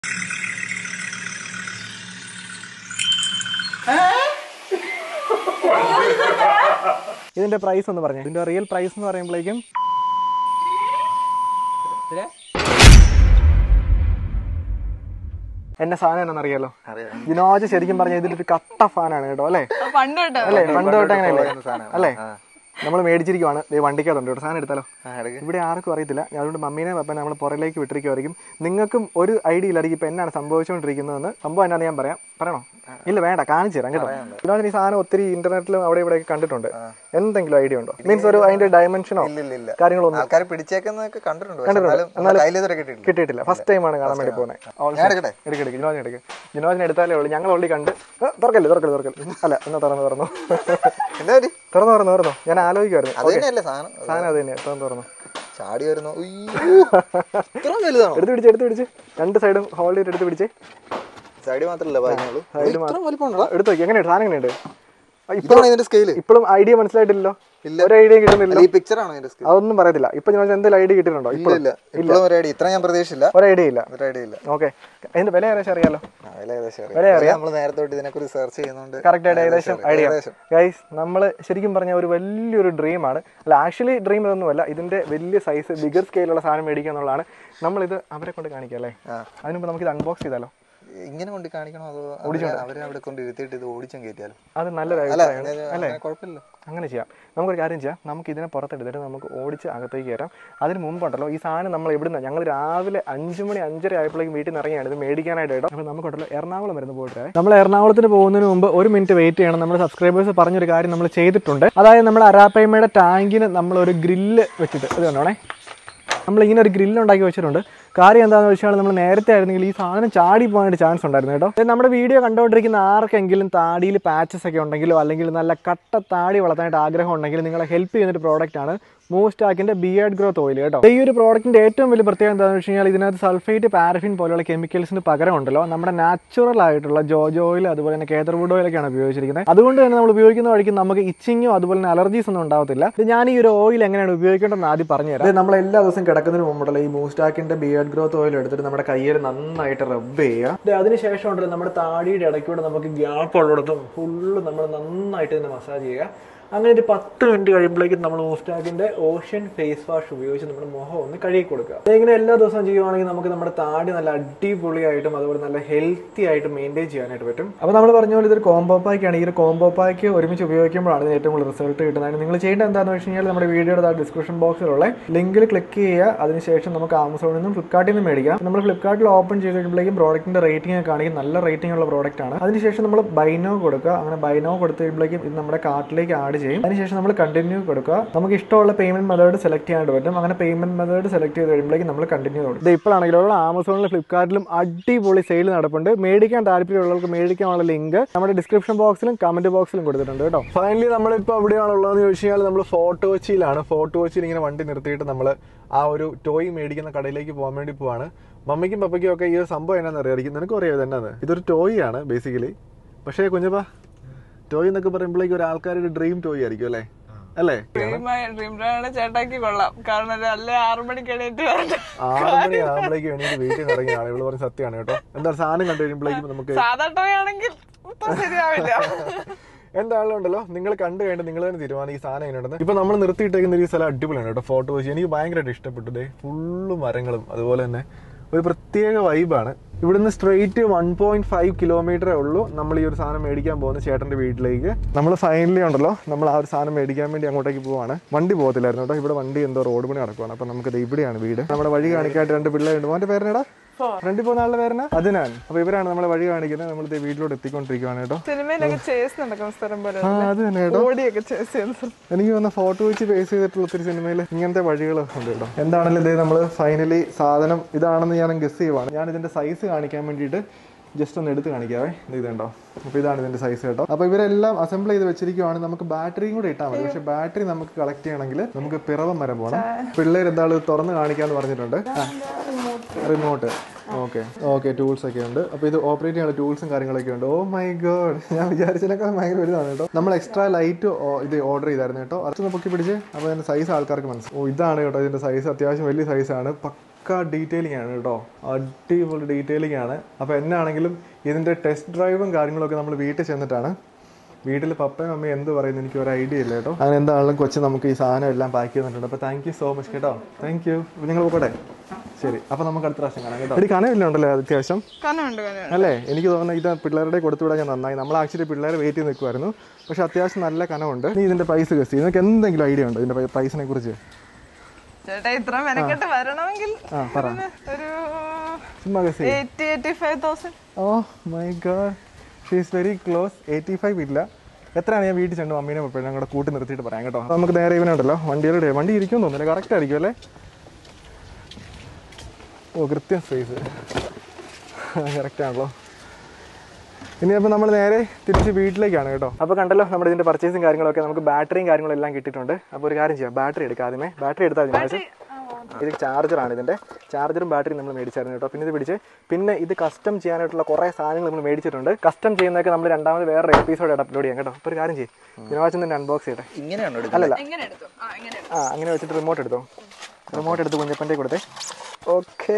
ഇതിന്റെ പ്രൈസ് ഒന്ന് പറഞ്ഞു ഇതിന്റെ റിയൽ പ്രൈസ് എന്ന് പറയുമ്പോഴേക്കും എന്നെ സാധനം എന്നാണെന്നറിയാലോ ജിനോജ് ശരിക്കും പറഞ്ഞ ഇതിലൊരു കട്ട ഫാനാണ് കേട്ടോ അല്ലേ പണ്ട് തൊട്ട് അല്ലേ പണ്ട് തൊട്ട് അങ്ങനെയല്ലേ അല്ലേ നമ്മൾ മേടിച്ചിരിക്കുവാണ് ദേ വണ്ടിക്കകത്തുണ്ട് കേട്ടോ സാധനം എടുത്താലോ ഇവിടെ ആർക്കും അറിയത്തില്ല ഞാൻ അതുകൊണ്ട് മമ്മീനെ പപ്പനെ നമ്മൾ പുറകിലേക്ക് വിട്ടിരിക്കുമായിരിക്കും നിങ്ങൾക്കും ഒരു ഐഡിയ ഇല്ലായിരിക്കും ഇപ്പൊ എന്നാണ് സംഭവിച്ചുകൊണ്ടിരിക്കുന്നതെന്ന് സംഭവം എന്നാന്ന് ഞാൻ പറയാം പറയണോ ഇല്ല വേണ്ട കാണിച്ചു തരാം കേട്ടോ ഇതിനകത്ത് ഈ സാധനം ഒത്തിരി ഇന്റർനെറ്റിലും അവിടെ ഇവിടെ കണ്ടിട്ടുണ്ട് എന്തെങ്കിലും ഐഡിയ ഉണ്ടോ മീൻസ് ഒരു അതിന്റെ ഡയമെൻഷനോ ഇല്ല കാര്യങ്ങളൊന്നും ആൾക്കാർ പിടിച്ചേക്കുന്നൊക്കെ കണ്ടിട്ടുണ്ട് പക്ഷെ എന്നാലും നമ്മുടെ കയ്യിൽ ഇതുവരെ കിട്ടിയിട്ടില്ല കിട്ടിയിട്ടില്ല ഫസ്റ്റ് ടൈമാണ് കാണാൻ വേണ്ടി പോകുന്നത് ഞാൻ എടുക്കട്ടെ എടുക്ക് എടുക്ക് ജിനോജിന് എടുക്ക് ജിനോജിന് എടുത്താലേ ഉള്ളൂ ഞങ്ങൾ ഓൾറെഡി കണ്ട് ഏ, തുറക്കല്ലേ തുറക്കല്ലേ തുറക്കല്ലേ അല്ല എന്നാ തുറന്നു തുറന്നു എന്താ പറ്റി തുറന്നു തുറന്നു തുറന്നു ഞാൻ ആലോചിക്കുമായിരുന്നു അത് തന്നെയല്ലേ സാധനം സാധനം അത് തന്നെയാണ് തുറന്നു തുറന്നു ചാടി വരുന്നു ഉയ്യോ. ഇത്രയും വലുതാണോ എടുത്ത് പിടിച്ച് എടുത്ത് പിടിച്ച് രണ്ട് സൈഡും ഹോൾഡ് ചെയ്ത് എടുത്ത് പിടിച്ച് സൈഡ് മാത്രമല്ല പറയുന്നുള്ളൂ സൈഡ് ഇത്രയും വലിപ്പമുണ്ടോ എടുത്ത് നോക്കി എങ്ങനെയുണ്ട് സാധനം എങ്ങനെയുണ്ട് ഇതാണ് ഇതിന്റെ സ്കെയില് ഇപ്പോഴും ഐഡിയ മനസ്സിലായിട്ടില്ലല്ലോ ഇല്ല. ഒരു ഐഡിയ കിട്ടുന്നില്ല ഈ പിക്ചർ ആണോ ഇതിന്റെ സ്കെയിൽ അതൊന്നും പറയത്തില്ല ഇപ്പൊ ഞാൻ എന്തെങ്കിലും ഐഡിയ കിട്ടിയിട്ടുണ്ടോ ഇല്ല ഇപ്പോഴും ഇല്ല ഇപ്പോഴും ഒരു ഐഡിയ ഇത്ര ഞാൻ പ്രതീക്ഷിച്ചില്ല ഒരു ഐഡിയ ഇല്ല ഒരു ഐഡിയ ഇല്ല ഓക്കെ അതിന്റെ വില ഏകദേശം അറിയാലോ ആ, വില ഏകദേശം വില അറിയാം നമ്മൾ നേരത്തെ തൊട്ട് ഇതിനെക്കുറിച്ച് സെർച്ച് ചെയ്യുന്നുണ്ട് കറക്റ്റ് ആയിട്ട് ഏകദേശം അറിയാം. ഐഡിയ ഏകദേശം. ഗൈസ് നമ്മൾ ശരിക്കും പറഞ്ഞ ഒരു വലിയൊരു ഡ്രീമാണ് അല്ല ആക്ച്വലി ഡ്രീം ഇതൊന്നുമല്ല ഇതിന്റെ വലിയ സൈസ് ബിഗർ സ്കെയിലുള്ള സാധനം മേടിക്കുക എന്നുള്ളതാണ് നമ്മളിത് അവരെ കൊണ്ട് കാണിക്കാം അല്ലേ ആ. അതിന് മുമ്പ് നമുക്ക് ഇത് അൺബോക്സ് ചെയ്താലോ ഇങ്ങനെ കൊണ്ട് കാണിക്കണോ അതോ അവര് അവരെ അവിടെ കൊണ്ട് ഇരുത്തിയിട്ട് ഇത് ഓടിച്ചും കയറ്റിയാലോ അത് നല്ലൊരു അല്ല അഭിപ്രായമാണ് ഞാൻ- അങ്ങനെ കുഴപ്പമില്ല അങ്ങനെ ചെയ്യാം നമുക്കൊരു കാര്യം ചെയ്യാം നമുക്ക് ഇതിനെ പുറത്തെടുത്തിട്ട് നമുക്ക് ഓടിച്ച് അകത്തേക്ക് കയറാം അതിന് മുമ്പുണ്ടല്ലോ ഈ സാധനം നമ്മൾ എവിടുന്ന ഞങ്ങൾ രാവിലെ അഞ്ച് മണി അഞ്ചര ആയപ്പോഴേക്കും വീട്ടിൽ നിന്ന് ഇറങ്ങിയാണ് ഇത് മേടിക്കാനായിട്ട് കേട്ടോ അപ്പോൾ നമുക്കുണ്ടല്ലോ എറണാകുളം വരുന്ന പോയിട്ട് നമ്മൾ എറണാകുളത്തിന് പോകുന്നതിന് മുമ്പ് ഒരു മിനിറ്റ് വെയിറ്റ് ചെയ്യണം നമ്മുടെ സബ്സ്ക്രൈബേഴ്സ് പറഞ്ഞൊരു കാര്യം നമ്മൾ ചെയ്തിട്ടുണ്ട് അതായത് നമ്മുടെ അരാപ്പയ്മയുടെ ടാങ്കിന് നമ്മൾ ഒരു ഗ്രില്ല് വെച്ചിട്ട് ഇത് കണ്ടോണേ നമ്മൾ ഇങ്ങനെ ഒരു ഗ്രില്ല് ഉണ്ടാക്കി വെച്ചിട്ടുണ്ട് കാര്യം എന്താണെന്ന് വെച്ചാൽ നമ്മൾ നേരത്തെ ആയിരുന്നെങ്കിൽ ഈ സാധനം ചാടി പോകാനായിട്ട് ചാൻസ് ഉണ്ടായിരുന്നു കേട്ടോ ഇത് നമ്മുടെ വീഡിയോ കണ്ടുകൊണ്ടിരിക്കുന്ന ആർക്കെങ്കിലും താടിയിൽ പാച്ചസ് ഒക്കെ ഉണ്ടെങ്കിലോ അല്ലെങ്കിൽ നല്ല കട്ട താടി വളർത്താനായിട്ട് ആഗ്രഹം ഉണ്ടെങ്കിൽ നിങ്ങളെ ഹെൽപ്പ് ചെയ്യുന്ന ഒരു പ്രോഡക്റ്റ് ആണ് മൂസ്റ്റാക്കിന്റെ ബിയേഡ് ഗ്രോത്ത് ഓയിൽ കേട്ടോ ഈ ഒരു പ്രോഡക്റ്റിന്റെ ഏറ്റവും വലിയ പ്രത്യേകത എന്താണെന്ന് വെച്ച് കഴിഞ്ഞാൽ ഇതിനകത്ത് സൾഫേറ്റ് പാരഫിൻ പോലെയുള്ള കെമിക്കൽസിന് പകരം ഉണ്ടല്ലോ നമ്മുടെ നാച്ചുറൽ ആയിട്ടുള്ള ജോജോ ഓയിൽ അതുപോലെ തന്നെ കേതർവുഡ് ഓയിലൊക്കെയാണ് ഉപയോഗിച്ചിരിക്കുന്നത് അതുകൊണ്ട് തന്നെ നമ്മൾ ഉപയോഗിക്കുന്ന വഴിക്ക് നമുക്ക് ഇച്ചിങ്ങോ അതുപോലെ തന്നെ അലർജീസ് ഒന്നും ഉണ്ടാവത്തില്ല ഇത് ഞാൻ ഈ ഒരു ഓയിൽ എങ്ങനെയാണ് ഉപയോഗിക്കേണ്ടതെന്ന് ആദ്യം പറഞ്ഞുതരാം ഇത് നമ്മൾ എല്ലാ ദിവസവും കിടക്കുന്നതിന് മുമ്പുണ്ടല്ലോ ഈ മൂസ്റ്റാക്കിന്റെ ബിയേഡ് ഗ്രോത്ത് ഓയിൽ എടുത്തിട്ട് നമ്മുടെ കയ്യിൽ നന്നായിട്ട് റബ്ബ് ചെയ്യുക ഇത് അതിനുശേഷം ഉണ്ടല്ലോ നമ്മുടെ താടിയുടെ ഇടയ്ക്കൂടെ നമുക്ക് ഗ്യാപ്പ് ഉള്ളിടത്തും ഫുള്ള് നമ്മൾ നന്നായിട്ട് ഇതിനെ മസാജ് ചെയ്യുക അങ്ങനെ ഒരു പത്ത് മിനിറ്റ് കഴിയുമ്പോഴേക്കും നമ്മൾ മൂസ്റ്റാക്കിന്റെ ഓഷ്യൻ ഫേസ് വാഷ് ഉപയോഗിച്ച് നമ്മുടെ മുഖം ഒന്ന് കഴുകി കൊടുക്കുക ഇത് ഇങ്ങനെ എല്ലാ ദിവസവും ചെയ്യുവാണെങ്കിൽ നമുക്ക് നമ്മുടെ താടി നല്ല അടിപൊളിയായിട്ടും അതുപോലെ നല്ല ഹെൽത്തി ആയിട്ട് മെയിൻറ്റെയിൻ ചെയ്യാനായിട്ട് പറ്റും അപ്പോൾ നമ്മൾ പറഞ്ഞ പോലെ ഇതൊരു കോംബോ പാക്കാണ് ഈ ഒരു കോംബോ പാക്ക് ഒരുമിച്ച് ഉപയോഗിക്കുമ്പോഴാണ് ഇതിന് ഏറ്റവും കൂടുതൽ റിസൾട്ട് കിട്ടുന്നത് നിങ്ങൾ ചെയ്യേണ്ടത് എന്താണെന്ന് വെച്ച് കഴിഞ്ഞാൽ നമ്മുടെ വീഡിയോയുടെ ഡിസ്ക്രിപ്ഷൻ ബോക്സിലുള്ള ലിങ്കിൽ ക്ലിക്ക് ചെയ്യുക അതിനുശേഷം നമുക്ക് ആമസോണിൽ നിന്നും ഫ്ലിപ്കാർട്ടിൽ നിന്നും മേടിക്കാം നമ്മൾ ഫ്ലിപ്കാർട്ടിൽ ഓപ്പൺ ചെയ്ത് കഴിയുമ്പോഴേക്കും പ്രോഡക്റ്റിന്റെ റേറ്റിംഗ് ഒക്കെ കാണിക്കും നല്ല റേറ്റിംഗ് ഉള്ള പ്രോഡക്റ്റ് ആണ് അതിനുശേഷം നമ്മൾ ബൈനോ കൊടുക്കുക അങ്ങനെ ബൈനോ കൊടുത്തു കഴിയുമ്പോഴേക്കും ഇത് നമ്മുടെ കാർട്ടിലേക്ക് ആഡ് ചെയ്യും അതിനുശേഷം നമ്മൾ കണ്ടിന്യൂ കൊടുക്കുക നമുക്ക് ഇഷ്ടമുള്ള പേയ്മെന്റ് മെത്തേഡ് സെലക്ട് ചെയ്യാനായിട്ട് പറ്റും അങ്ങനെ പേയ്മെന്റ് മെത്തേഡ് സെലക്ട് ചെയ്ത് കഴിയുമ്പോഴേക്കും നമ്മൾ കണ്ടിന്യൂ കൊടുക്കും ഇത് ഇപ്പോഴാണെങ്കിലും ആമസോണിലും ഫ്ലിപ്കാർട്ടിലും അടിപൊളി സെയിൽ നടപ്പുണ്ട് മേടിക്കാൻ താല്പര്യമുള്ളവർക്ക് മേടിക്കാനുള്ള ലിങ്ക് നമ്മുടെ ഡിസ്ക്രിപ്ഷൻ ബോക്സിലും കമന്റ് ബോക്സിലും കൊടുത്തിട്ടുണ്ട് കേട്ടോ ഫൈനലി നമ്മളിപ്പോൾ എവിടെയാണ് ഉള്ളതെന്ന് ചോദിച്ചു കഴിഞ്ഞാൽ നമ്മൾ ഫോർട്ട് കൊച്ചിയിലാണ് ഫോർട്ട് കൊച്ചിയിൽ ഇങ്ങനെ വണ്ടി നിർത്തിയിട്ട് നമ്മൾ ആ ഒരു ടോയ് മേടിക്കുന്ന കടയിലേക്ക് പോകാൻ വേണ്ടി പോവാണ് മമ്മിക്കും പപ്പയ്ക്കും ഒക്കെ ഈ ഒരു സംഭവം എന്നാന്ന് അറിയാം നിനക്കും അറിയാം ഇതെന്നാന്ന് ഇതൊരു ടോയ് ആണ് ബേസിക്കലി പക്ഷേ കുഞ്ഞപ്പാ ടോയ് എന്നൊക്കെ പറയുമ്പോഴേക്കും ഒരു ആൾക്കാരുടെ ഡ്രീം ടോയ് ആയിരിക്കും അല്ലേ അല്ലേ ഡ്രീം ഡ്രീം ബ്രാൻഡ് ചേട്ടാക്കി കൊള്ളാം കാരണം ഒരു അല്ലേ ആറു മണിക്ക് എണീറ്റ് വരട്ടെ ആറ് മണി ആകുമ്പോഴേക്കും എണീറ്റ് വീട്ടിൽ നിന്ന് ഇറങ്ങിയാണ് ഇവള് പറഞ്ഞ സത്യമാണ് കേട്ടോ എന്താ സാധനം കണ്ടു കഴിയുമ്പോഴേക്കും നമുക്ക് സാധാ ടോയ് ആണെങ്കിൽ ഇപ്പൊ ശരിയാവില്ല എന്താണെങ്കിലും ഉണ്ടല്ലോ നിങ്ങൾ കണ്ടു കഴിഞ്ഞിട്ട് നിങ്ങൾ തന്നെ തീരുമാനം ഈ സാധനം എങ്ങനെയുണ്ടെന്ന് ഇപ്പൊ നമ്മൾ നിർത്തിയിട്ടേക്കുന്ന ഈ സ്ഥലം അടിപൊളിയാണ് കേട്ടോ ഫോട്ടോ വെച്ച് എനിക്ക് ഭയങ്കരമായിട്ട് ഇഷ്ടപ്പെട്ടു ദേ ഫുള്ള് മരങ്ങളും അതുപോലെ തന്നെ ഒരു പ്രത്യേക വൈബാണ് ഇവിടുന്ന് സ്ട്രെയിറ്റ് വൺ പോയിന്റ് ഫൈവ് കിലോമീറ്ററേ ഉള്ളൂ നമ്മൾ ഈ ഒരു സാധനം മേടിക്കാൻ പോകുന്ന ചേട്ടന്റെ വീട്ടിലേക്ക് നമ്മൾ ഫൈനലി ഉണ്ടല്ലോ നമ്മൾ ആ ഒരു സാധനം മേടിക്കാൻ വേണ്ടി അങ്ങോട്ടേക്ക് പോവാണ് വണ്ടി പോകത്തില്ലായിരുന്നു കേട്ടോ ഇവിടെ വണ്ടി എന്തോ റോഡ് പണി നടക്കുവാണ് അപ്പൊ നമുക്ക് ദേ ഇവിടെയാണ് വീട് നമ്മുടെ വഴി കാണിക്കായിട്ട് രണ്ട് പിള്ളേരുണ്ട് മോന്റെ പേരെടാ ഫ്രണ്ടിൽ പോകുന്ന ആളുടെ പേരെന്നാ അതിനാൻ അപ്പൊ ഇവരാണ് നമ്മളെ വഴി കാണിക്കുന്നത് നമ്മൾ ദേ വീട്ടിലോട്ട് എത്തിക്കൊണ്ടിരിക്കുവാണ് കേട്ടോ സിനിമയിലൊക്കെ ചേസ് നടക്കുന്ന സ്ഥലം പോലെ ആ അത് തന്നെ കേട്ടോ ഓടിയൊക്കെ ചേസ് ചെയ്യുന്ന സ്ഥലം എനിക്ക് വന്ന ഫോട്ടോ വെച്ച് ബേസ് ചെയ്തിട്ടുള്ള ഒത്തിരി സിനിമയിൽ ഇങ്ങനത്തെ വഴികളൊക്കെ ഉണ്ട് കേട്ടോ എന്താണെങ്കിലും ഇതേ നമ്മൾ ഫൈനലി സാധനം ഇതാണെന്ന് ഞാൻ ഗസ് ചെയ്യുവാണ് ഞാൻ ഇതിന്റെ സൈസ് കാണിക്കാൻ വേണ്ടിയിട്ട് ജസ്റ്റ് ഒന്ന് എടുത്ത് കാണിക്കാവേ ഇത് ഇതുണ്ടോ അപ്പോൾ ഇതാണ് ഇതിന്റെ സൈസ് കേട്ടോ അപ്പോൾ ഇവരെല്ലാം അസംബിൾ ചെയ്ത് വെച്ചിരിക്കുവാണ് നമുക്ക് ബാറ്ററിയും കൂടെ ഇട്ടാൽ മതി പക്ഷേ ബാറ്ററി നമുക്ക് കളക്ട് ചെയ്യണമെങ്കിൽ നമുക്ക് പിറവം വരെ പോകണം പിള്ളേർ എന്താള് തുറന്ന് കാണിക്കാന്ന് പറഞ്ഞിട്ടുണ്ട് റിമോട്ട് ഓക്കെ ഓക്കെ ടൂൾസ് ഒക്കെ ഉണ്ട് അപ്പോൾ ഇത് ഓപ്പറേറ്റ് ചെയ്യാനുള്ള ടൂൾസും കാര്യങ്ങളൊക്കെ ഉണ്ട് ഓ മൈ ഗോഡ് ഞാൻ വിചാരിച്ചതിനേക്കാൾ ഭയങ്കര വലുതാണ് കേട്ടോ നമ്മൾ എക്സ്ട്രാ ലൈറ്റ് ഇത് ഓർഡർ ചെയ്തായിരുന്നു കേട്ടോ അതൊന്ന് പൊക്കി പിടിച്ച് അപ്പോൾ അതിന്റെ സൈസ് ആൾക്കാർക്ക് മനസ്സിലാവും ഓ ഇതാണ് കേട്ടോ ഇതിന്റെ സൈസ് അത്യാവശ്യം വലിയ സൈസാണ് പക്ക പക്ക ഡീറ്റെയിലിംഗ് ആണ് കേട്ടോ അടിപൊളി ഡീറ്റെയിലിംഗ് ആണ് അപ്പോൾ എന്നാണെങ്കിലും ഇതിൻ്റെ ടെസ്റ്റ് ഡ്രൈവും കാര്യങ്ങളൊക്കെ നമ്മൾ വീട്ടിൽ ചെന്നിട്ടാണ് വീട്ടിൽ പപ്പയും അമ്മയും എന്ത് പറയുന്നു എനിക്ക് ഒരു ഐഡിയ ഇല്ല കേട്ടോ അങ്ങനെ എന്താണെങ്കിലും കൊച്ചു നമുക്ക് ഈ സാധനം എല്ലാം പാക്ക് ചെയ്യുന്നുണ്ട് അപ്പോൾ താങ്ക് യു സോ മച്ച് കേട്ടോ താങ്ക് യു നിങ്ങൾ പോകട്ടെ ശരി അപ്പോൾ നമുക്ക് അടുത്ത പ്രാവശ്യം കാണാം കേട്ടോ ഒരു കനവില്ല ഉണ്ടല്ലോ അത്യാവശ്യം കനമുണ്ട് കനമുണ്ട് അല്ലേ എനിക്ക് തോന്നുന്നു ഇത് പിള്ളേരുടെ കൊടുത്തുവിടാൻ ഞാൻ നന്നായി നമ്മൾ ആക്ച്വലി പിള്ളേർ വെയിറ്റ് ചെയ്ത് നിൽക്കുമായിരുന്നു പക്ഷെ അത്യാവശ്യം നല്ല കനമുണ്ട് നീ ഇതിന്റെ പ്രൈസ് ഗസ്റ്റ് നിങ്ങൾക്ക് എന്തെങ്കിലും ഐഡിയ ഉണ്ടോ ഇതിന്റെ പ്രൈസിനെ കുറിച്ച് ചേട്ടാ ഇത്ര മെനക്കെട്ട് വരണമെങ്കിൽ ആ പറ ഒരു ചുമ്മാ guess eighty eighty five thousand oh my god she's very close eighty five ഇല്ല എത്രയാണ് ഞാൻ വീട്ടിൽ ചെന്നു അമ്മീനെ പോയി ഞങ്ങളുടെ കൂട്ടി നിർത്തിയിട്ട് പറയാം കേട്ടോ അപ്പൊ നമുക്ക് നേരെ ഇവനുണ്ടല്ലോ വണ്ടിയുടെ വണ്ടി ഇരിക്കും തോന്നുന്നില്ല കറക്റ്റ് ആയിരിക്കും അല്ലേ ഓ കൃത്യം സ്പേസ് കറക്റ്റ് ആണല്ലോ ഇനി അപ്പോൾ നമ്മൾ നേരെ തിരിച്ച് വീട്ടിലേക്കാണ് കേട്ടോ അപ്പോൾ കണ്ടല്ലോ നമ്മുടെ ഇതിന്റെ പർച്ചേസും കാര്യങ്ങളൊക്കെ നമുക്ക് ബാറ്ററിയും കാര്യങ്ങളും എല്ലാം കിട്ടിയിട്ടുണ്ട് അപ്പോൾ ഒരു കാര്യം ചെയ്യാം ബാറ്ററി എടുക്കാം ആദ്യമേ ബാറ്ററി എടുത്താൽ മതി ഇത് ചാർജറാണ് ഇതിന്റെ ചാർജറും ബാറ്ററിയും നമ്മൾ മേടിച്ചായിരുന്നു കേട്ടോ പിന്നെ ഇത് പിടിച്ച് പിന്നെ ഇത് കസ്റ്റം ചെയ്യാനായിട്ടുള്ള കുറേ സാധനങ്ങൾ നമ്മൾ മേടിച്ചിട്ടുണ്ട് കസ്റ്റം ചെയ്യുന്നതൊക്കെ നമ്മൾ രണ്ടാമത് വേറെ എപ്പിസോഡ് അപ്ലോഡ് ചെയ്യാം കേട്ടോ അപ്പോൾ ഒരു കാര്യം ചെയ്യും ദിനവാച്ചൻ തന്നെ അൺബോക്സ് ചെയ്യട്ടെ ഇങ്ങനെയാണോ എടുക്കുന്നത് അല്ലല്ല എങ്ങനെ എടുത്തു ആ എങ്ങനെ ആ അങ്ങനെ വെച്ചിട്ട് റിമോട്ട് എടുത്തോ റിമോട്ട് എടുത്ത് കുഞ്ഞപ്പൻ്റെ കൊടുത്തേ ഓക്കേ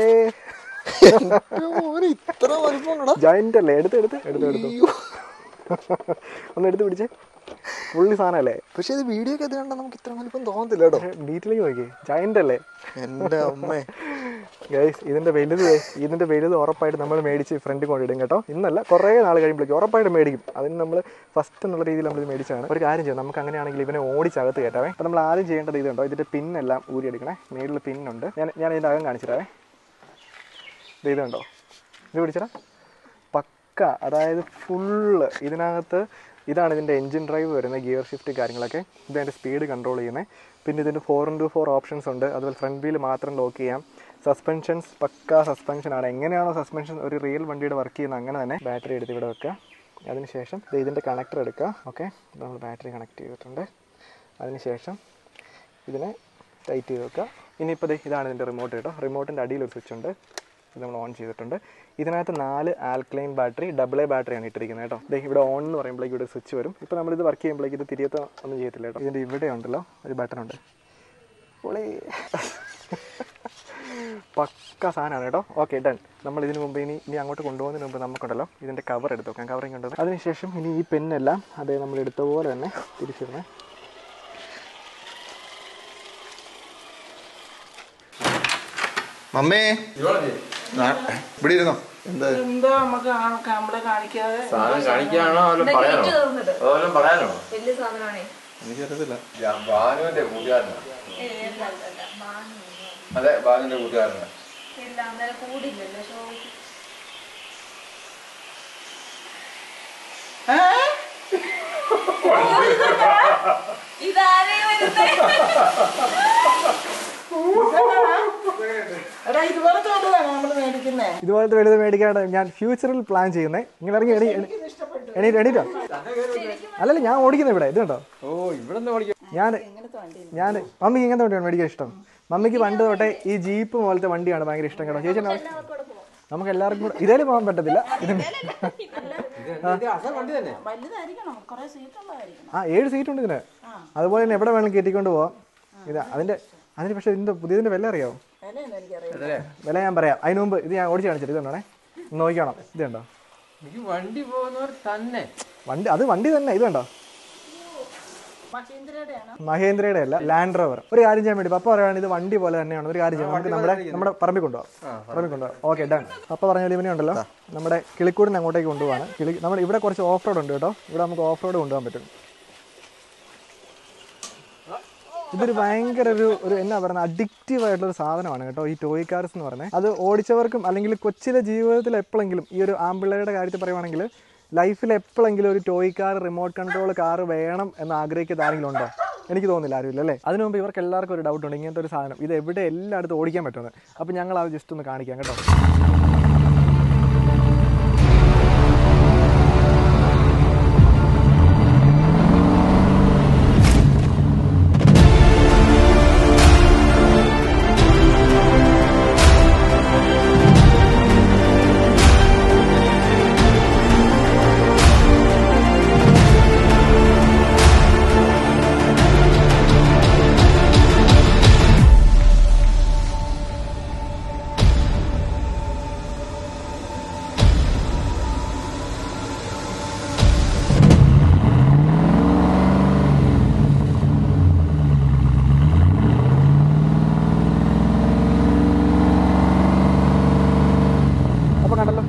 ഇത്ര വലിപ്പം ജോയിന്റ് അല്ലേ എടുത്ത് എടുത്ത് എടുത്ത് എടുത്തു ഒന്ന് എടുത്ത് പിടിച്ചേ പുള്ളി സാധനമല്ലേ പക്ഷെ ഇത് വീഡിയോ ഒക്കെ കണ്ടാൽ നമുക്ക് ഇത്ര വലിപ്പം തോന്നത്തില്ല കേട്ടോ ഡീറ്റെയിലേക്ക് നോക്കി ജോയിന്റ് അല്ലേ എന്റെ അമ്മേ ഗൈസ് ഇതിന്റെ വലുത് ദേ, ഇതിന്റെ വലുത് ഉറപ്പായിട്ട് നമ്മൾ മേടിച്ച് ഫ്രണ്ട് കൊണ്ടിടും കേട്ടോ ഇന്നല്ല കുറേ നാൾ കഴിയുമ്പോഴേക്കും ഉറപ്പായിട്ട് മേടിക്കും അതിന് നമ്മൾ ഫസ്റ്റ് എന്നുള്ള രീതിയിൽ നമ്മൾ ഇത് മേടിച്ചാണ് ഒരു കാര്യം ചെയ്യാം നമുക്ക് അങ്ങനെയാണെങ്കിൽ ഇവനെ ഓടിച്ചകത്ത് കയറ്റാവേ അപ്പോൾ നമ്മൾ ആദ്യം ചെയ്യേണ്ടത് ഇതുണ്ടോ ഇതിന്റെ പിന്നെല്ലാം ഊരിയെടുക്കണേ മേളിൽ പിന്നുണ്ട് ഞാൻ ഞാൻ ഇതിൻ്റെ അകം കാണിച്ചു തരാവേ ഇത് ഇതുണ്ടോ ഇത് പിടിച്ചടാ പക്ക അതായത് ഫുള്ള് ഇതിനകത്ത് ഇതാണ് ഇതിൻ്റെ എൻജിൻ ഡ്രൈവ് വരുന്നത് ഗിയർ ഷിഫ്റ്റ് കാര്യങ്ങളൊക്കെ ഇത് അതിൻ്റെ സ്പീഡ് കൺട്രോൾ ചെയ്യുന്നത് പിന്നെ ഇതിൻ്റെ ഫോർ ഇൻറ്റു ഫോർ ഓപ്ഷൻസ് ഉണ്ട് അതുപോലെ ഫ്രണ്ട് വീൽ മാത്രം ലോക്ക് ചെയ്യാം സസ്പെൻഷൻസ് പക്ക സസ്പെൻഷൻ ആണ് എങ്ങനെയാണോ സസ്പെൻഷൻ ഒരു റിയൽ വണ്ടിയുടെ വർക്ക് ചെയ്യുന്നത് അങ്ങനെ തന്നെ ബാറ്ററി എടുത്ത് ഇവിടെ വെക്കുക അതിനുശേഷം ദേ ഇതിൻ്റെ കണക്ടർ എടുക്കുക ഓക്കെ നമ്മൾ ബാറ്ററി കണക്ട് ചെയ്തിട്ടുണ്ട് അതിനുശേഷം ഇതിനെ ടൈറ്റ് ചെയ്ത് വെക്കുക ഇനിയിപ്പോൾ ദേ ഇതാണ് ഇതിൻ്റെ റിമോട്ട് കേട്ടോ റിമോട്ടിൻ്റെ അടിയിൽ ഒരു സ്വിച്ച് ഉണ്ട് ഇത് നമ്മൾ ഓൺ ചെയ്തിട്ടുണ്ട് ഇതിനകത്ത് നാല് ആൽക്ലൈൻ ബാറ്ററി ഡബിൾ എ ബാറ്ററിയാണ് ഇട്ടിരിക്കുന്നത് കേട്ടോ ദേ ഇവിടെ ഓൺ എന്ന് പറയുമ്പോഴേക്കും ഇവിടെ സ്വിച്ച് വരും ഇപ്പോൾ നമ്മളിത് വർക്ക് ചെയ്യുമ്പോഴേക്കും ഇത് തിരിയത്ത ഒന്നും ചെയ്യത്തില്ല കേട്ടോ ഇതിൻ്റെ ഇവിടെ ഉണ്ടല്ലോ ഒരു ബട്ടൺ ഉണ്ട് പൊളി പക്ക സാധനമാണ് കേട്ടോ ഓക്കെ ഡൺ നമ്മൾ ഇതിന് മുമ്പ് ഇനി ഇനി അങ്ങോട്ട് കൊണ്ടുപോകുന്നതിന് മുമ്പ് നമുക്കുണ്ടല്ലോ ഇതിൻ്റെ കവർ എടുത്ത് വെക്കാം കവറിങ് കൊണ്ടുവന്ന് അതിനുശേഷം ഇനി ഈ പെന്നെല്ലാം അതേ നമ്മൾ എടുത്ത പോലെ തന്നെ തിരിച്ചിടണേ മമ്മേ നാ- ഇവിടെ ഇരുന്നോ എന്താ എന്തോ നമുക്ക് നമ്മളെ കാണിക്കാതെ സാധനം കാണിക്കാണോ അതോ പറയാനോ അതോ പറയാനോ വലിയ സാധനമാണേ എനിക്കറിയത്തില്ല ബാനുവിന്റെ കൂട്ടുകാരനാ അതെ ബാനുവിന്റെ കൂട്ടുകാരനാ ഇല്ല അന്നേരം കൂടില്ലല്ലോ ഷോ ഇതാരേ വരുന്നേ എടാ ഇതുപോലത്തെ വലുതാണ് നമ്മൾ മേടിക്കുന്നേ ഇതുപോലത്തെ വലുത് മേടിക്കാണ്ട് ഞാൻ ഫ്യൂച്ചറിൽ പ്ലാൻ ചെയ്യുന്നത് നിങ്ങൾ ഇറങ്ങി എണീ എണീ എണീറ്റോ അല്ലല്ല ഞാൻ ഓടിക്കുന്നത് ഇവിടെ ഇത് കണ്ടോ ഓ ഇവിടെ നിന്ന് പഠിക്കും ഞാൻ ഞാൻ മമ്മിക്ക് ഇങ്ങനത്തെ വണ്ടിയാണ് മേടിക്കാൻ ഇഷ്ടം മമ്മിക്ക് പണ്ട് തൊട്ടേ ഈ ജീപ്പ് പോലത്തെ വണ്ടിയാണ് ഭയങ്കര ഇഷ്ടം കേട്ടോ ചേച്ചി എന്നാ? നമുക്ക് എല്ലാവർക്കും കൂടെ ഇതേലും പോകാൻ പറ്റത്തില്ല ഇതിന് വലുതായിരിക്കണം കുറെ സീറ്റുള്ളതായിരിക്കണം ആ ഏഴ് സീറ്റ് ഉണ്ട് ഇതിന് അതുപോലെ തന്നെ എവിടെ വേണമെങ്കിലും കയറ്റിക്കൊണ്ട് പോവാം ഇത് അതിന്റെ അതിന് പക്ഷേ ഇതിന്റെ പുതിയതിന്റെ വില അറിയാമോ വിലയൊന്നും എനിക്കറിയാം വില ഞാൻ പറയാം അതിന് മുമ്പ് ഇത് ഞാൻ ഓടിച്ച് കാണിച്ചിട്ട് ഇതുണ്ടോണേ നോക്കണം ഇത് കണ്ടോ എനിക്ക് വണ്ടി പോകുന്നവർ തന്നെ വണ്ടി അത് വണ്ടി തന്നെ ഇത് കണ്ടോ മഹീന്ദ്രയുടെയാണ് മഹേന്ദ്രയുടെ അല്ല ലാൻഡ് റോവർ ഒരു കാര്യം ചെയ്യാൻ വേണ്ടി പപ്പ പറയുകയാണ് ഇത് വണ്ടി പോലെ തന്നെയാണ് ഒരു കാര്യം ചെയ്യാം നമുക്ക് നമ്മുടെ നമ്മുടെ പറമ്പിൽ കൊണ്ടുപോകാം പറമ്പിൽ കൊണ്ടുപോകാം ഓക്കെ ഡൺ പപ്പ പറഞ്ഞ പോലെ ഇവനെ ഉണ്ടല്ലോ നമ്മുടെ കിളിക്കൂടിന് അങ്ങോട്ടേക്ക് കൊണ്ടുപോകാണ് കിളി നമ്മൾ ഇവിടെ കുറച്ച് ഓഫ് റോഡ് ഉണ്ട് കേട്ടോ ഇവിടെ നമുക്ക് ഓഫ് റോഡ് കൊണ്ടുപോകാൻ പറ്റും ഇതൊരു ഭയങ്കര ഒരു ഒരു എന്നാ പറയുന്നത് അഡിക്റ്റീവ് ആയിട്ടുള്ള ഒരു സാധനമാണ് കേട്ടോ ഈ ടോയ് കാർസ് എന്ന് പറയുന്നത് അത് ഓടിച്ചവർക്കും അല്ലെങ്കിൽ കൊച്ചിലെ ജീവിതത്തിൽ എപ്പോഴെങ്കിലും ഈ ഒരു ആമ്പിള്ളയുടെ കാര്യത്തിൽ പറയുവാണെങ്കിൽ ലൈഫിൽ എപ്പോഴെങ്കിലും ഒരു toy car remote control car വേണം എന്ന് ആഗ്രഹിക്കുന്ന ആരെങ്കിലും ഉണ്ടോ എനിക്ക് തോന്നുന്നില്ല ആരും ഇല്ലല്ലേ അതിനു മുമ്പ് ഇവർക്ക് എല്ലാവർക്കും ഒരു ഡൗട്ട് ഉണ്ട് ഇങ്ങനത്തെ ഒരു സാധനം ഇത് എവിടെ എല്ലായിടത്തും ഓടിക്കാൻ പറ്റുമെന്ന് അപ്പോൾ ഞങ്ങൾ അത് ജസ്റ്റ് ഒന്ന് കാണിക്കാം കേട്ടോ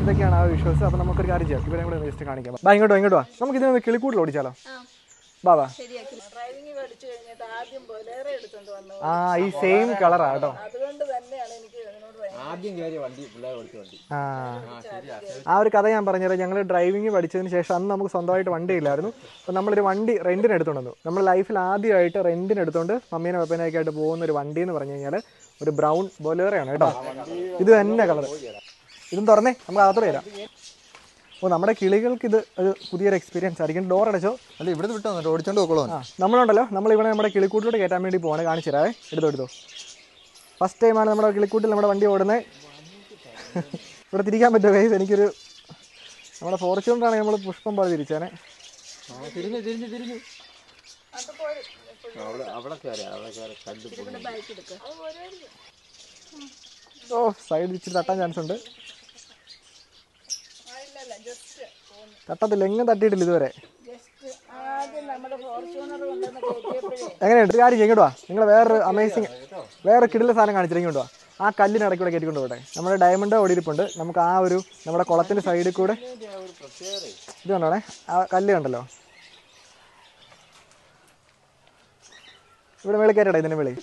ഇതൊക്കെയാണ് ആ വിഷ്വൽസ് അപ്പോൾ നമുക്കൊരു കാര്യം ചെയ്യാം ഇവരെ കൂടെ ജസ്റ്റ് കാണിക്കാം ബാ ഇങ്ങോട്ടോ ഇങ്ങോട്ടോ വാ. നമുക്ക് ഇതിനൊന്ന് കിളിക്കൂട്ടിൽ ഓടിച്ചാലോ ബാ ബാ ഡ്രൈവിംഗ് പഠിച്ചു കഴിഞ്ഞിട്ട് ആദ്യം ബൊലേറെ എടുത്തോണ്ട് വന്നു ആ ഈ സെയിം കളറാ കേട്ടോ അതുകൊണ്ട് തന്നെയാണ് എനിക്ക് ഇതിനോട് ഭയങ്കര ആദ്യം കയറിയ വണ്ടി പിള്ളേർ ഓടിച്ച വണ്ടി ആ ആ ശരിയാ ആ ഒരു കഥ ഞാൻ പറഞ്ഞുതരാം ഞങ്ങൾ ഡ്രൈവിംഗ് പഠിച്ചതിന് ശേഷം അന്ന് നമുക്ക് സ്വന്തമായിട്ട് വണ്ടി ഇല്ലായിരുന്നു അപ്പോൾ നമ്മളൊരു വണ്ടി റെൻറ്റിന് എടുത്തോണ്ട് വന്നു നമ്മൾ ലൈഫിൽ ആദ്യമായിട്ട് റെൻറ്റിന് എടുത്തോണ്ട് മമ്മീനെ പപ്പനൊക്കെ ആയിട്ട് പോകുന്ന ഒരു വണ്ടി എന്ന് പറഞ്ഞു കഴിഞ്ഞാൽ ഒരു ബ്രൗൺ ബൊലേറയാണ് കേട്ടോ ഇത് തന്നെ കളർ ഇതും തുറന്നേ നമുക്ക് അകത്തോടെ വരാം ഓ നമ്മുടെ കിളികൾക്ക് ഇത് ഒരു പുതിയൊരു എക്സ്പീരിയൻസ് ആയിരിക്കും ഡോർ അടച്ചോ അല്ല ഇവിടുന്ന് വിട്ടോ എന്നിട്ട് ഓടിച്ചോണ്ട് പോക്കോളൂ ആ നമ്മളുണ്ടല്ലോ നമ്മൾ ഇവിടെ നമ്മുടെ കിളിക്കൂട്ടിലോട്ട് കയറ്റാൻ വേണ്ടി പോവാണ് കാണിച്ചു തരാവേ എടുത്തോ എടുത്തോ ഫസ്റ്റ് ടൈമാണ് നമ്മുടെ കിളിക്കൂട്ടിൽ നമ്മുടെ വണ്ടി ഓടുന്നത് ഇവിടെ തിരിക്കാൻ പറ്റുമോ കൈസ് എനിക്കൊരു നമ്മുടെ ഫോർച്യൂണറാണ് നമ്മൾ പുഷ്പം പോലെ തിരിച്ചാനെ തിരിഞ്ഞു തിരിഞ്ഞു തിരിഞ്ഞു അവിടെ അവിടെ കയറി അവിടെ കയറി കണ്ടു ഓ സൈഡ് ഇച്ചിരി തട്ടാൻ ചാൻസ് ഉണ്ട് തട്ടത്തില്ല എങ്ങും തട്ടിയിട്ടില്ല ഇതുവരെ ആദ്യം നമ്മുടെ ഫോർച്യൂണർ കൊണ്ടുവന്ന് കയറ്റിയപ്പോഴേ എങ്ങനെയുണ്ട് ഒരു കാര്യം ഇങ്ങോട്ട് വാ നിങ്ങൾ വേറൊരു അമേസിങ് വേറെ കിടില സാധനം കാണിച്ചിട്ട് ഇങ്ങോട്ട് വാ ആ കല്ലിന് ഇടയ്ക്കൂടെ കയറ്റിക്കൊണ്ട് പോട്ടെ നമ്മുടെ ഡയമണ്ട് ഓടിയിരിപ്പുണ്ട് നമുക്ക് ആ ഒരു നമ്മുടെ കുളത്തിൻ്റെ സൈഡിൽ കൂടെ ഇത് കണ്ടോണേ ആ കല്ല് കണ്ടല്ലോ ഇവിടെ മേളിൽ കയറ്റട്ടെ ഇതിൻ്റെ മേളിൽ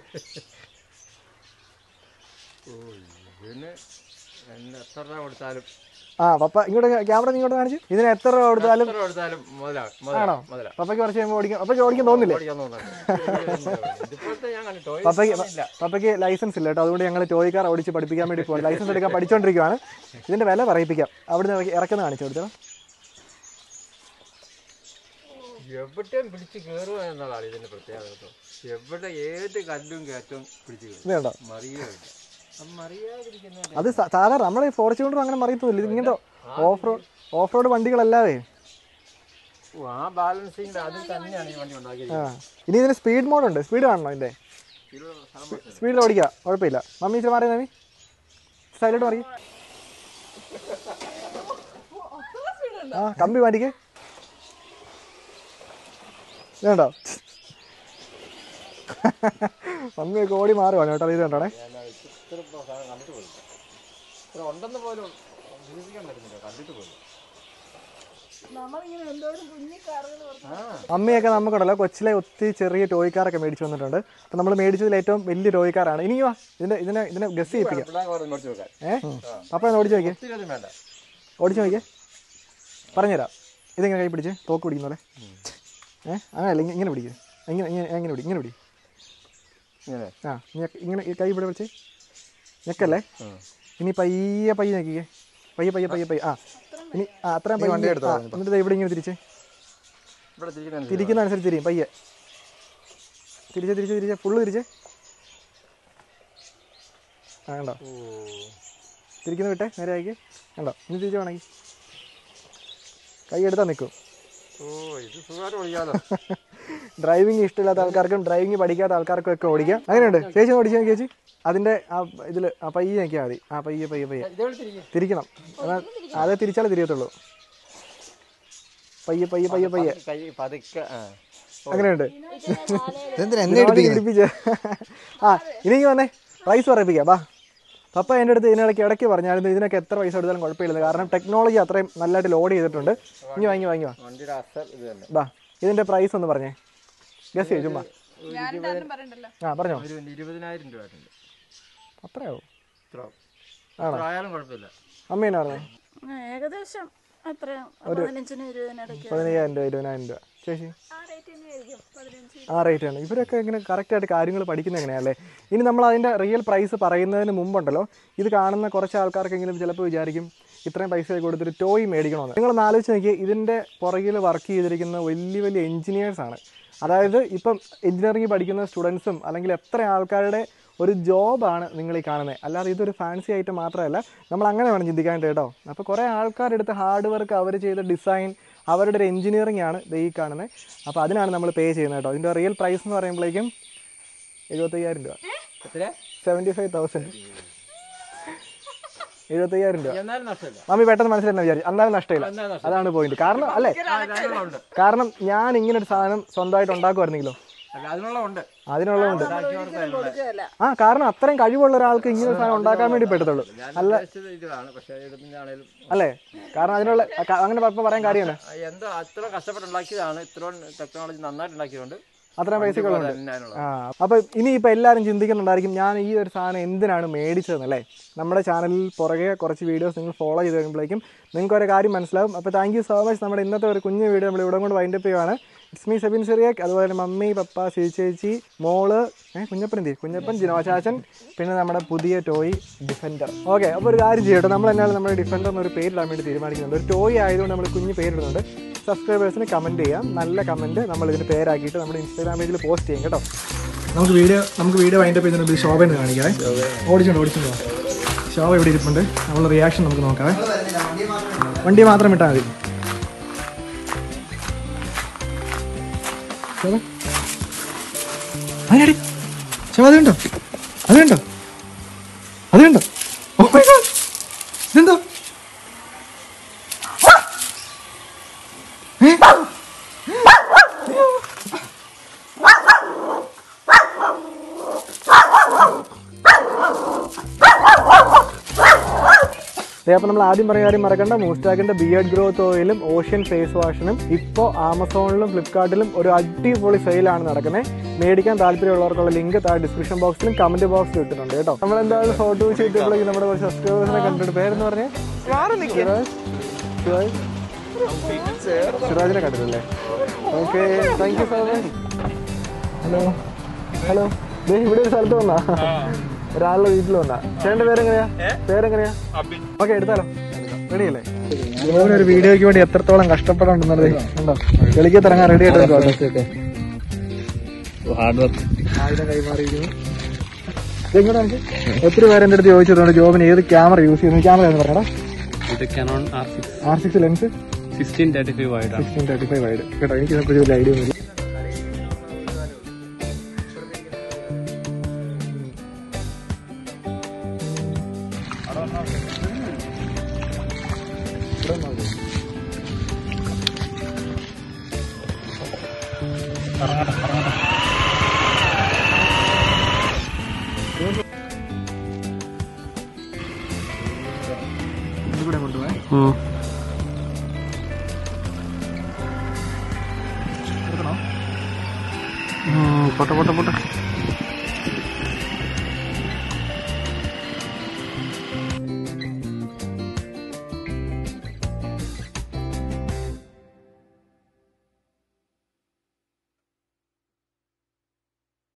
ഇതിന് എന്നെ എത്ര രൂപ കൊടുത്താലും ആ പപ്പ ഇങ്ങോട്ട് ക്യാമറ ഇങ്ങോട്ട് കാണിച്ചു ഇതിന് എത്ര രൂപ കൊടുത്താലും എത്ര രൂപ കൊടുത്താലും മുതലാ ആണോ മുതലാ മുതലാ പപ്പയ്ക്ക് കുറച്ച് കഴിയുമ്പോൾ ഓടിക്കാൻ പപ്പയ്ക്ക് ഓടിക്കാൻ തോന്നില്ലേ ഓടിക്കാൻ തോന്നുന്നുണ്ട് ഇതിപ്പോഴത്തെ ഞാൻ കണ്ടു ടോയ് പപ്പയ്ക്ക് പപ്പയ്ക്ക് ലൈസൻസ് ഇല്ല കേട്ടോ അതുകൊണ്ട് ഞങ്ങൾ ടോയ് കാർ ഓടിച്ച് പഠിപ്പിക്കാൻ വേണ്ടി പോകും ലൈസൻസ് എടുക്കാൻ പഠിച്ചുകൊണ്ടിരിക്കുകയാണ് ഇതിന്റെ വില പറയിപ്പിക്കാം അവിടെ നിന്ന് ഇറക്കുന്ന കാണിച്ചു കൊടുത്തോ എവിടെയും പിടിച്ച് കയറുക എന്നുള്ളതാണ് ഇതിന്റെ പ്രത്യേകത കേട്ടോ എവിടെ ഏത് കല്ലും കയറ്റവും പിടിച്ച് കയറും ഇത് കണ്ടോ മറിയുകയില്ല അപ്പം മറിയാതിരിക്കുന്ന അത് സ- സാധാരണ നമ്മളെ ഫോർച്യൂണർ അങ്ങനെ മറിയത്തില്ല ഇത് ഇങ്ങനത്തെ ഓഫ് റോഡ് ഓഫ് റോഡ് വണ്ടികളല്ലാതെ ഓ, ആ ബാലൻസിങ് അതിൽ തന്നെയാണ് ഈ വണ്ടി ആ ഉണ്ടാക്കിയിരിക്കുന്നത് ഇനി ഇതിന് സ്പീഡ് മോഡ് ഉണ്ട് സ്പീഡ് കാണണോ ഇതിന്റെ ഇരുപത് സ്ഥലം മതി. സ്പീഡിൽ ഓടിക്കാം കുഴപ്പമില്ല മമ്മി ഇച്ചിരി മാറി മമ്മി സൈഡിലോട്ട് മാറി ആ കമ്പി മാറ്റിക്കേ ഇതുണ്ടോ മമ്മിയൊക്കെ ഓടി മാറുവാണ് കേട്ടോ ഇത് കണ്ടോണേ ഞാൻ ഇത്ര ഇപ്പൊ സാധനം കണ്ടിട്ട് പോയി ഇത്ര ഉണ്ടെന്ന് പോലും വിശ്വസിക്കാൻ പറ്റുന്നില്ല കണ്ടിട്ട് പോലും നമ്മളിങ്ങനെ എന്തോരം കുഞ്ഞി കാറുകൾ ആ അമ്മയൊക്കെ നമുക്കുണ്ടല്ലോ കൊച്ചിലെ ഒത്തിരി ചെറിയ ടോയ് കാറൊക്കെ മേടിച്ചു വന്നിട്ടുണ്ട് അപ്പം നമ്മൾ മേടിച്ചതിൽ ഏറ്റവും വലിയ ടോയ് കാറാണ് ഇനി വാ ഇതിന്റെ ഇതിനെ ഇതിനെ ഗസ് ചെയ്യിപ്പിക്കാം പിള്ളേർ ഓരോ നോക്കി വെക്കാൻ ഏഹ് അപ്പം ഒന്ന് ഓടിച്ചു നോക്കിയേ ഒത്തിരി ഒന്നും വേണ്ട ഓടിച്ചു നോക്കിയേ പറഞ്ഞുതരാം ഇതിങ്ങനെ കൈ പിടിച്ച് തോക്ക് പിടിക്കുന്ന പോലെ ഏഹ് അങ്ങനെയല്ല ഇങ്ങ- ഇങ്ങനെ പിടിക്കുക ഇങ്ങനെ ഇങ്ങനെ ഇങ്ങനെ പിടി ഇങ്ങനെ പിടി ഇങ്ങനെ ആ ഞെക്ക് ഇങ്ങനെ ഈ കൈ ഇവിടെ പിടിച്ച് ഞെക്കല്ലേ ഇനി പയ്യെ പയ്യെ ഞെക്കിക്കേ പയ്യെ പയ്യെ പയ്യെ പയ്യെ ആ ഇനി ആ അത്രയും പയ്യെ ആ, എന്നിട്ട് ദേ ഇവിടെ ഇങ്ങനെ തിരിച്ച് ഇവിടെ തിരിക്കുന്ന തിരിക്കുന്ന അനുസരിച്ച് തിരിയും പയ്യെ തിരിച്ച് തിരിച്ച് തിരിച്ച് ഫുള്ള് തിരിച്ച് ആ കണ്ടോ തിരിക്കുന്ന വിട്ടെ നേരെ ആക്കി കണ്ടോ ഇനി തിരിച്ച് വേണമെങ്കിൽ കൈ എടുത്താൽ നിൽക്കും ഓ ഇത് സുഖമായിട്ട് ഓടിക്കാലോ ഡ്രൈവിംഗ് ഇഷ്ടമില്ലാത്ത ആൾക്കാർക്കും ഡ്രൈവിംഗ് പഠിക്കാത്ത ആൾക്കാർക്കും ഒക്കെ ഓടിക്കാം അങ്ങനെയുണ്ട് ചേച്ചി ഒന്ന് ഓടിച്ചു നോക്കി ചേച്ചി അതിന്റെ ആ ഇതിൽ ആ പയ്യെ നോക്കിയാൽ മതി ആ പയ്യെ പയ്യെ പയ്യെ ഇതേപോലെ തിരിക്കും തിരിക്കണം എന്നാൽ അതേ തിരിച്ചാലേ തിരിയത്തുള്ളൂ പയ്യെ പയ്യെ പയ്യെ പയ്യെ കൈ പതുക്കെ ആ അങ്ങനെയുണ്ട് ഇതെന്തിനാ എന്നെ ഒരുപാട് എടുപ്പിക്കുന്നത് ഇടിപ്പിച്ച് ആ ഇനി ഇങ്ങ് വന്നേ പ്രൈസ് പറയിപ്പിക്കാം വാ പപ്പ എൻ്റെ അടുത്ത് ഇതിനിടയ്ക്ക് ഇടയ്ക്ക് പറഞ്ഞായിരുന്നു ഇതിനൊക്കെ എത്ര പൈസ എടുത്താലും കുഴപ്പമില്ല കാരണം ടെക്നോളജി അത്രയും നല്ലതായിട്ട് ലോഡ് ചെയ്തിട്ടുണ്ട് ഇനി വാങ്ങി വാങ്ങി വാ വണ്ടിയുടെ അസൽ ഇത് തന്നെ വാ ഇതിന്റെ പ്രൈസ് ഒന്ന് പറഞ്ഞേ ഗസ് ചെയ്യും ചുമ്മാ ഞാനിതൊന്നും പറയണ്ടല്ലോ ആ പറഞ്ഞോ ഒരു ഇരുപതിനായിരം രൂപ ആയിട്ടുണ്ട് അത്രയാവോ ഇത്ര ആണോ? ഇത്ര ആയാലും കുഴപ്പമില്ല അമ്മ എന്നാ പറഞ്ഞേ ഏകദേശം അത്രയും പതിനഞ്ചിനും ഇരുപതിനിടയ്ക്ക് പതിനയ്യായിരം രൂപ ഇരുപതിനായിരം രൂപ ചേച്ചി ആ റേറ്റ് തന്നെയായിരിക്കും പതിനഞ്ച് ആ റേറ്റ് ആണ് ഇവരൊക്കെ ഇങ്ങനെ കറക്റ്റായിട്ട് കാര്യങ്ങൾ പഠിക്കുന്നത് എങ്ങനെയല്ലേ ഇനി നമ്മൾ അതിൻ്റെ റിയൽ പ്രൈസ് പറയുന്നതിന് മുമ്പുണ്ടല്ലോ ഇത് കാണുന്ന കുറച്ച് ആൾക്കാർക്കെങ്കിലും ചിലപ്പോൾ വിചാരിക്കും ഇത്രയും പൈസ കൊടുത്തിട്ട് ടോയ് മേടിക്കണമെന്ന് നിങ്ങളൊന്ന് ആലോചിച്ച് നോക്കി ഇതിൻ്റെ പുറകിൽ വർക്ക് ചെയ്തിരിക്കുന്ന വലിയ വലിയ എഞ്ചിനീയേഴ്സാണ് അതായത് ഇപ്പം എഞ്ചിനീയറിംഗ് പഠിക്കുന്ന സ്റ്റുഡൻസും അല്ലെങ്കിൽ എത്ര ആൾക്കാരുടെ ഒരു ജോബാണ് നിങ്ങൾ ഈ കാണുന്നത് അല്ലാതെ ഇതൊരു ഫാൻസി ഐറ്റം മാത്രമല്ല നമ്മൾ അങ്ങനെ വേണം ചിന്തിക്കാനായിട്ട് കേട്ടോ അപ്പോൾ കുറേ ആൾക്കാരെടുത്ത് ഹാർഡ് വർക്ക് അവർ ചെയ്ത ഡിസൈൻ അവരുടെ ഒരു എഞ്ചിനീയറിംഗ് ആണ് ദേ ഈ കാണുന്നത് അപ്പോൾ അതിനാണ് നമ്മൾ പേ ചെയ്യുന്നത് കേട്ടോ ഇതിൻ്റെ റിയൽ പ്രൈസ് എന്ന് പറയുമ്പോഴേക്കും എഴുപത്തയ്യായിരം രൂപ എത്ര സെവൻറ്റി ഫൈവ് തൗസൻഡ് എഴുപത്തയ്യായിരം രൂപ എന്നാലും നഷ്ടമില്ല മമ്മി പെട്ടെന്ന് മനസ്സിലെന്നെ വിചാരിച്ചു എന്നാലും നഷ്ടമില്ല എന്നാലും നഷ്ടം അതാണ് പോയിന്റ് കാരണം അല്ലേ ആ, അതിനുള്ള ഉണ്ട് കാരണം ഞാൻ ഇങ്ങനെ ഒരു സാധനം സ്വന്തമായിട്ട് ഉണ്ടാക്കുമായിരുന്നെങ്കിലോ അല്ല അതിനുള്ള ഉണ്ട് അതിനുള്ളതുകൊണ്ട് ആ കാരണം അത്രയും കഴിവുള്ള ഒരാൾക്ക് ഇങ്ങനെ ഒരു സാധനം ഉണ്ടാക്കാൻ വേണ്ടി പറ്റത്തുള്ളൂ ഞാൻ ഉദ്ദേശിച്ചത് ഇതിലാണ് പക്ഷേ ഇതിനാണേലും അല്ലേ കാരണം അതിനുള്ള ക- അങ്ങനെ ഇപ്പൊ പറയാൻ കാര്യമാണ് എന്തോ അത്ര കഷ്ടപ്പെട്ടുണ്ടാക്കിയതാണ് ഇത്രയും ടെക്നോളജി നന്നായിട്ട് ഉണ്ടാക്കിയതുകൊണ്ട് അത്രയും പൈസകളുണ്ട് തന്നെയാണുള്ളത് ആ അപ്പൊ ഇനിയിപ്പോൾ എല്ലാവരും ചിന്തിക്കുന്നുണ്ടായിരിക്കും ഞാൻ ഈ ഒരു സാധനം എന്തിനാണ് മേടിച്ചതെന്നല്ലേ നമ്മുടെ ചാനലിൽ പുറകെ കുറച്ച് വീഡിയോസ് നിങ്ങൾ ഫോളോ ചെയ്ത് കഴിയുമ്പോഴേക്കും നിങ്ങൾക്ക് ഒരു കാര്യം മനസ്സിലാവും അപ്പോൾ താങ്ക് യു സോ മച്ച് നമ്മുടെ ഇന്നത്തെ ഒരു കുഞ്ഞു വീഡിയോ നമ്മൾ ഇവിടെ കൊണ്ട് വൈൻഡപ്പ് ചെയ്യുവാണ് ഇറ്റ്സ് മീ സെബിൻ സിറിയക് അതുപോലെ തന്നെ മമ്മി പപ്പ ചേച്ചി ചേച്ചി മോള് ഏഹ് കുഞ്ഞപ്പൻ എന്തി കുഞ്ഞപ്പൻ ജിനോചാച്ചൻ പിന്നെ നമ്മുടെ പുതിയ ടോയ് ഡിഫൻഡർ ഓക്കെ അപ്പോൾ ഒരു കാര്യം ചെയ്യട്ടെ നമ്മൾ എന്നാലും നമ്മുടെ ഡിഫൻഡർ എന്നൊരു പേരിടാൻ വേണ്ടി തീരുമാനിക്കുന്നുണ്ട് ഒരു ടോയ് ആയതുകൊണ്ട് നമ്മൾ കുഞ്ഞ് പേരിടുന്നുണ്ട് സബ്സ്ക്രൈബേഴ്സിന് കമൻറ്റ് ചെയ്യാം നല്ല കമൻറ്റ് നമ്മൾ ഇതിന് പേരാക്കിയിട്ട് നമ്മുടെ ഇൻസ്റ്റാഗ്രാം പേജിൽ പോസ്റ്റ് ചെയ്യും കേട്ടോ നമുക്ക് വീഡിയോ നമുക്ക് വീഡിയോ വൈൻഡപ്പ് ചെയ്യുന്നുണ്ട് ശോഭന് കാണിക്കാവേ ഓടിച്ചോണ്ട് ഓടിച്ചോണ്ട് വാ. ശോഭ ഇവിടെ ഇരിപ്പുണ്ട് അവളുടെ റിയാക്ഷൻ നമുക്ക് നോക്കാവേ വണ്ടി മാത്രം ഇട്ടാൽ മതി ശോഭ അതിനടി ശോഭ അത് കണ്ടോ അത് കണ്ടോ അത് കണ്ടോ ഓ മൈ ഗോഡ് ഇതെന്തോ ഏ? അപ്പോൾ നമ്മൾ ആദ്യം പറയാൻ കാര്യം മറക്കണ്ട മൂസ്റ്റാക്കിന്റെ ബിയർഡ് ഗ്രോത്ത് ഓയിലും ഓഷ്യൻ ഫേസ് വാഷിനും ഇപ്പോൾ ആമസോണിലും ഫ്ലിപ്കാർട്ടിലും ഒരു അടിപൊളി സെയിലാണ് നടക്കുന്നത് മേടിക്കാൻ താല്പര്യമുള്ളവർക്കുള്ള ലിങ്ക് താഴെ ഡിസ്ക്രിപ്ഷൻ ബോക്സിലും കമന്റ് ബോക്സിലും ഇട്ടിട്ടുണ്ട് കേട്ടോ നമ്മൾ എന്തായാലും ഫോട്ടോ ചെയ്തിട്ടുള്ളെങ്കിൽ നമ്മുടെ കുറച്ച് സബ്സ്ക്രൈബേഴ്സിനെ കണ്ടിട്ട് പേരെന്ന് പറഞ്ഞേ മാറി നിൽക്കുക സിറാജ് സിറാജ് സിറാജിനെ കണ്ടിട്ടില്ലേ okay thank you so much hello hello ദേ ഇവിടെ ഒരു സ്ഥലത്ത് വന്നാ ഒരാളുടെ വീട്ടിൽ വന്നാ ചേട്ടൻ്റെ പേരെങ്ങനെയാ പേരെങ്ങനെയാ ഓക്കെ എടുത്താലോ റെഡിയല്ലേ ജോബിന് ഒരു വീഡിയോയ്ക്ക് വേണ്ടി എത്രത്തോളം കഷ്ടപ്പെടാണ്ടെന്നുള്ളത് ഉണ്ടോ വെളിക്കത്ത് ഇറങ്ങാൻ റെഡി ആയിട്ട് ഹാർഡ് വർക്ക് ആയുധം കൈമാറിയിരിക്കുന്നു ഇതെങ്ങനെ നമുക്ക് ഒത്തിരി പേര് എൻ്റെ അടുത്ത് ചോദിച്ചിട്ടുണ്ട് ജോബിന് ഏത് ക്യാമറ യൂസ് ചെയ്യുന്നു ക്യാമറ എന്ന് പറയടാ ഇത് Canon R six R six lens sixteen thirty five വൈഡാണ് സിക്സ്റ്റീൻ തേർട്ടി ഫൈവ് വൈഡ് കേട്ടോ എനിക്ക് ഇതിനെപ്പറ്റി വലിയ ഐഡിയ ഒന്നുമില്ല ഇവിടെ കൊണ്ടുപോയി എടുക്കണോ പൊട്ട പൊട്ട പൊട്ട